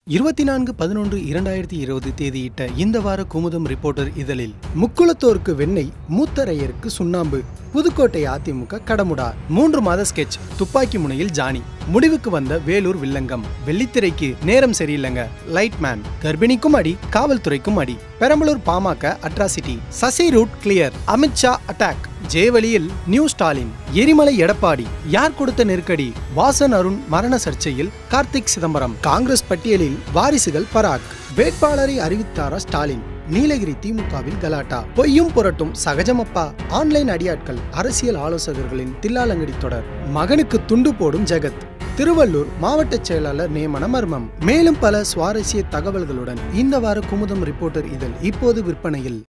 இருபத்தி நான்கு பதினொன்று இரண்டாயிரத்தி இருபது தேதியிட்ட இந்த வார குமுதம் ரிப்போர்ட்டர் இதழில் முக்குளத்தோருக்கு வெண்ணெய் மூத்தரையருக்கு சுண்ணாம்பு புதுக்கோட்டை அதிமுக கடமுடா மூன்று மாத ஸ்கெட்ச் துப்பாக்கி முனையில் ஜானி முடிவுக்கு வந்த வேலூர் வில்லங்கம் வெள்ளித்திரைக்கு நேரம் சரியில்லைங்க லைட்மேன் கர்ப்பிணிக்கும் அடி காவல்துறைக்கும் அடி Perambalur PMK atrocity Sasi route clear Amit Shah attack ஜேவலியில் நியூ ஸ்டாலின் எரிமலை எடப்பாடி யார் கொடுத்த நெருக்கடி வாசன் அருண் மரண சர்ச்சையில் கார்த்திக் சிதம்பரம் காங்கிரஸ் பட்டியலில் வாரிசுகள் பராக் வேட்பாளரை அறிவித்தாரா ஸ்டாலின் நீலகிரி திமுகவில் கலாட்டா பொய்யும் புரட்டும் சகஜமப்பா ஆன்லைன் அடியாட்கள் அரசியல் ஆலோசகர்களின் தில்லாலங்கடி தொடர் மகனுக்கு துண்டு போடும் ஜெகத் திருவள்ளூர் மாவட்ட செயலாளர் நியமன மர்மம் மேலும் பல சுவாரஸ்ய தகவல்களுடன் இந்த வார குமுதம் ரிப்போர்ட்டர் இதழ் இப்போது விற்பனையில்